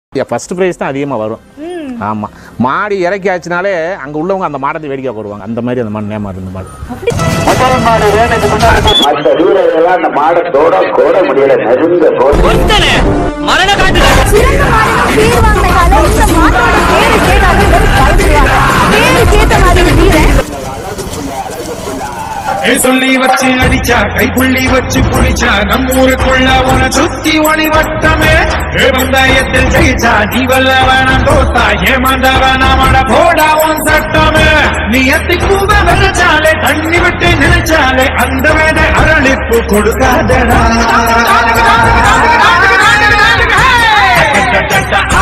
first prize தான் அதிகமாக வரும் ஆமாம் மாடி இறக்கியாச்சுனாலே அங்கே உள்ளவங்க அந்த மாடத்தை வேடிக்கை போடுவாங்க அந்த மாதிரி அந்த மாடு நேமா இருந்த மாடு முதல் மாடு வேணுக்கு முன்னாடி மற்ற வீரர்கள்லாம் அந்த மாடத்தோட கோட முடியல நெருங்க போது மரண காட்டு சிறந்த மாடுகள் பேர் வாங்கினால இந்த மாட்டோட பேரு கேட்டாலே வெறும் பயப்படுவாங்க பேரு கேட்ட மாதிரி வீரன் ஏ சொல்லி வச்சு அடிச்சா கைப்புள்ளி வச்சு புடிச்சா நம்மூருக்குள்ள உன சுத்தி ஒளி வட்டமே ஏ பந்தாயத்தில் ஜெயிச்சா நீ வல்லவன தோத்தா ஏமாந்தவன மட போடா உன் சட்டமே நீ எத்தி கூவ வெறச்சாலே தண்ணி விட்டு நினைச்சாலே அந்த வேத அரளிப்பு கொடுக்காதடா